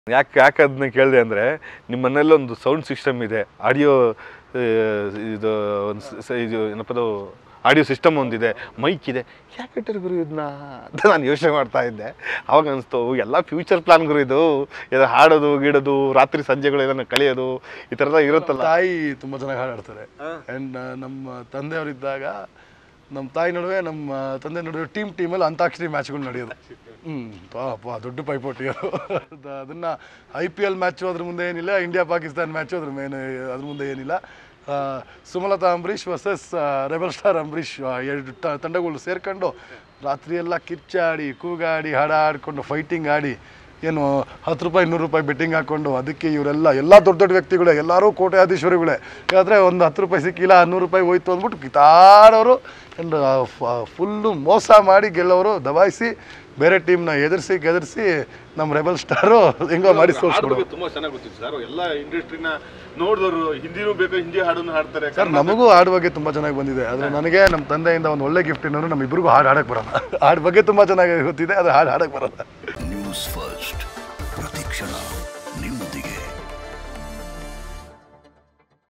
ಯಾಕೆ ಯಾಕೆ ಅದನ್ನ ಕೇಳಿದೆ ಅಂದರೆ ನಿಮ್ಮ ಮನೇಲಿ ಒಂದು ಸೌಂಡ್ ಸಿಸ್ಟಮ್ ಇದೆ ಆಡಿಯೋ ಇದು ಒಂದು ಸ- ಸ- ಇದು ಏನಪ್ಪದು ಆಡಿಯೋ ಸಿಸ್ಟಮ್ ಒಂದಿದೆ ಮೈಕ್ ಇದೆ ಯಾಕೆ ಇಟ್ಟರು ಗುರು ಇದನ್ನ ಅಂತ ನಾನು ಯೋಚನೆ ಮಾಡ್ತಾ ಇದ್ದೆ ಅವಾಗ ಅನಿಸ್ತು ಎಲ್ಲ ಫ್ಯೂಚರ್ ಪ್ಲಾನ್ ಗುರು ಇದು ಇದು ಹಾಡೋದು ಗೀಡೋದು ರಾತ್ರಿ ಸಂಜೆಗಳು ಇದನ್ನು ಕಳೆಯೋದು ಈ ಥರದ ಇರುತ್ತಲ್ಲ ತಾಯಿ ತುಂಬ ಚೆನ್ನಾಗಿ ಹಾಡಾಡ್ತಾರೆ ಆ್ಯಂಡ್ ನಮ್ಮ ತಂದೆಯವರಿದ್ದಾಗ ನಮ್ಮ ತಾಯಿ ನಡುವೆ ನಮ್ಮ ತಂದೆ ನಡುವೆ ಟೀಮ್ ಟೀಮಲ್ಲಿ ಅಂತಾಕ್ಷರಿ ಮ್ಯಾಚ್ಗಳು ನಡೆಯೋದು ಹ್ಞೂ ಪಾಪ ದೊಡ್ಡ ಪೈಪೋಟಿ ಅದು ಅದ್- ಅದನ್ನ ಐ ಪಿ ಎಲ್ ಮ್ಯಾಚು ಅದ್ರ ಮುಂದೆ ಏನಿಲ್ಲ ಇಂಡಿಯಾ ಪಾಕಿಸ್ತಾನ್ ಮ್ಯಾಚು ಅದ್ರ ಮೇಲೆ ಅದ್ರ ಮುಂದೆ ಏನಿಲ್ಲ ಆ, Sumalatha Ambareesh versus rebel star Ambareesh ಆ, ಎರಡು ತ- ತಂಡಗಳು ಸೇರ್ಕೊಂಡು ರಾತ್ರಿ ಎಲ್ಲ ಕಿಚ್ಚಾಡಿ ಕೂಗಾಡಿ ಹಾಡ ಆಡ್ಕೊಂಡು ಫೈಟಿಂಗ್ ಆಡಿ ಏನು ಹತ್ತು ರೂಪಾಯಿ ನೂರು ರೂಪಾಯಿ ಬೆಟ್ಟಿಂಗ್ ಹಾಕ್ಕೊಂಡು ಅದಕ್ಕೆ ಇವರೆಲ್ಲ ಎಲ್ಲ ದೊಡ್ಡ ದೊಡ್ಡ ವ್ಯಕ್ತಿಗಳೇ ಎಲ್ಲರೂ ಕೋಟ್ಯಾಧೀಶ್ವರಿಗಳೇ ಯಾಕಂದರೆ ಒಂದು ಹತ್ತು ರೂಪಾಯಿ ಸಿಕ್ಕಿಲ್ಲ ನೂರು ರೂಪಾಯಿ ಹೋಯ್ತು ಅಂದ್ಬಿಟ್ಟು ಕಿತಾಡೋರು ಆ್ಯಂಡ್ ಫುಲ್ಲು ಮೋಸ ಮಾಡಿ ಗೆಲ್ಲೋರು ದಬಾಯಿಸಿ ಬೇರೆ ಟೀಮ್ನ ಎದುರಿಸಿ ಗೆದರಿಸಿ ನಮ್ಮ ರೆಬಲ್ ಸ್ಟಾರು ಹೆಂಗೋ ಮಾಡಿ ಸೋಲ್ಸ್ಬಿಡೋರು ತುಂಬಾ ಚೆನ್ನಾಗಿ ಗೊತ್ತಿತ್ತು ಸರ್ ಎಲ್ಲ ಇಂಡಸ್ಟ್ರಿನ ನೋಡಿದವರು ಹಿಂದಿನೂ ಬೇಕು ಹಿಂದಿ ಹಾಡನ್ನು ಹಾಡ್ತಾರೆ ಸರ್ ನಮಗೂ ಹಾಡು ಬಗ್ಗೆ ತುಂಬ ಚೆನ್ನಾಗಿ ಬಂದಿದೆ ಆದರೆ ನನಗೆ ನಮ್ಮ ತಂದೆಯಿಂದ ಒಂದು ಒಳ್ಳೆ ಗಿಫ್ಟ್ ಏನಂದ್ರೆ ನಮ್ಮ ಇಬ್ಬರಿಗೂ ಹಾಡು ಹಾಡಕ್ಕೆ ಬರಲ್ಲ ಹಾಡು ಬಗ್ಗೆ ತುಂಬ ಚೆನ್ನಾಗಿ ಗೊತ್ತಿದೆ ಆದರೆ ಹಾಡು ಹಾಡಕ್ಕೆ ಬರಲ್ಲ ನ್ಯೂಸ್ ಫಸ್ಟ್ ಪ್ರತಿಕ್ಷಣ ನಿಮ್ಮೊಂದಿಗೆ